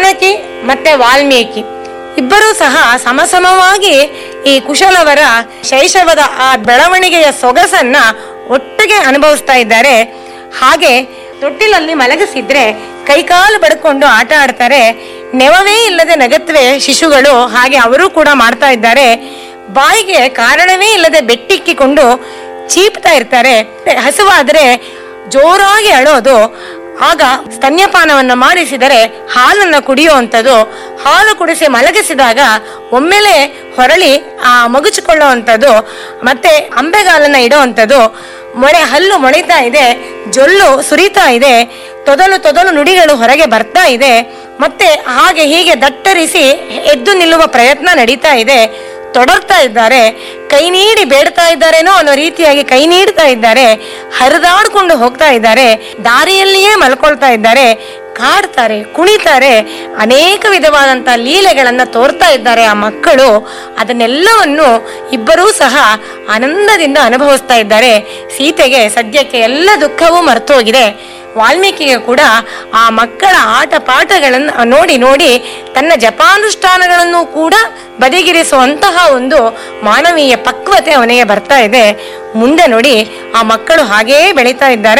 ಜಾನಕಿ ಮತ್ತೆ ವಾಲ್ಮೀಕಿ ಇಬ್ಬರೂ ಸಹ ಸಮಸಮವಾಗಿ ಈ ಕುಶಲವರ ಶೈಶವದ ಆ ಬೆಳವಣಿಗೆಯ ಸೊಗಸನ್ನ ಒಟ್ಟಿಗೆ ಅನುಭವಿಸ್ತಾ ಇದ್ದಾರೆ ಹಾಗೆ ತೊಟ್ಟಿಲಲ್ಲಿ ಮಲಗಿಸಿದ್ರೆ ಕೈಕಾಲು ಬಡ್ಕೊಂಡು ಆಟ ಆಡ್ತಾರೆ ನೆವವೇ ಇಲ್ಲದೆ ನಗತ್ವೆ ಶಿಶುಗಳು ಹಾಗೆ ಅವರು ಕೂಡ ಮಾಡ್ತಾ ಇದ್ದಾರೆ ಬಾಯಿಗೆ ಕಾರಣವೇ ಇಲ್ಲದೆ ಬೆಟ್ಟಿಕ್ಕಿಕೊಂಡು ಚೀಪ್ತಾ ಇರ್ತಾರೆ ಹಸುವಾದ್ರೆ ಜೋರಾಗಿ ಅಳೋದು ಆಗ ಸ್ತನ್ಯಪಾನವನ್ನು ಮಾಡಿಸಿದರೆ ಹಾಲನ್ನು ಕುಡಿಯುವಂಥದ್ದು ಹಾಲು ಕುಡಿಸಿ ಮಲಗಿಸಿದಾಗ ಒಮ್ಮೆಲೆ ಹೊರಳಿ ಆ ಮಗುಚಿಕೊಳ್ಳುವಂಥದ್ದು ಮತ್ತೆ ಅಂಬೆಗಾಲನ್ನ ಇಡುವಂಥದ್ದು ಮೊಳೆ ಹಲ್ಲು ಮೊಳಿತಾ ಇದೆ ಜೊಲ್ಲು ಸುರಿತಾ ಇದೆ ತೊದಲು ತೊದಲು ನುಡಿಗಳು ಹೊರಗೆ ಬರ್ತಾ ಇದೆ ಮತ್ತೆ ಹಾಗೆ ಹೀಗೆ ದಟ್ಟರಿಸಿ ಎದ್ದು ನಿಲ್ಲುವ ಪ್ರಯತ್ನ ನಡೀತಾ ಇದೆ ತೊಡರ್ತಾ ಇದ್ದಾರೆ ಕೈ ನೀಡಿ ಬೇಡ್ತಾ ಇದ್ದಾರೇನೋ ಅನ್ನೋ ರೀತಿಯಾಗಿ ಕೈ ನೀಡ್ತಾ ಇದ್ದಾರೆ ಹರಿದಾಡ್ಕೊಂಡು ಹೋಗ್ತಾ ಇದ್ದಾರೆ ದಾರಿಯಲ್ಲಿಯೇ ಮಲ್ಕೊಳ್ತಾ ಇದ್ದಾರೆ ಕಾಡ್ತಾರೆ ಕುಣಿತಾರೆ ಅನೇಕ ವಿಧವಾದಂತ ಲೀಲೆಗಳನ್ನ ತೋರ್ತಾ ಇದ್ದಾರೆ ಆ ಮಕ್ಕಳು ಅದನ್ನೆಲ್ಲವನ್ನು ಇಬ್ಬರೂ ಸಹ ಆನಂದದಿಂದ ಅನುಭವಿಸ್ತಾ ಇದ್ದಾರೆ ಸೀತೆಗೆ ಸದ್ಯಕ್ಕೆ ಎಲ್ಲ ದುಃಖವೂ ಮರ್ತೋಗಿದೆ ವಾಲ್ಮೀಕಿಗೆ ಕೂಡ ಆ ಮಕ್ಕಳ ಆಟ ಪಾಠಗಳನ್ನು ನೋಡಿ ನೋಡಿ ತನ್ನ ಜಪಾನುಷ್ಠಾನಗಳನ್ನು ಕೂಡ ಬದಿಗಿರಿಸುವಂತಹ ಒಂದು ಮಾನವೀಯ ಪಕ್ವತೆ ಅವನಿಗೆ ಬರ್ತಾ ಇದೆ ಮುಂದೆ ನೋಡಿ ಆ ಮಕ್ಕಳು ಹಾಗೇ ಬೆಳೀತಾ ಇದ್ದಾರೆ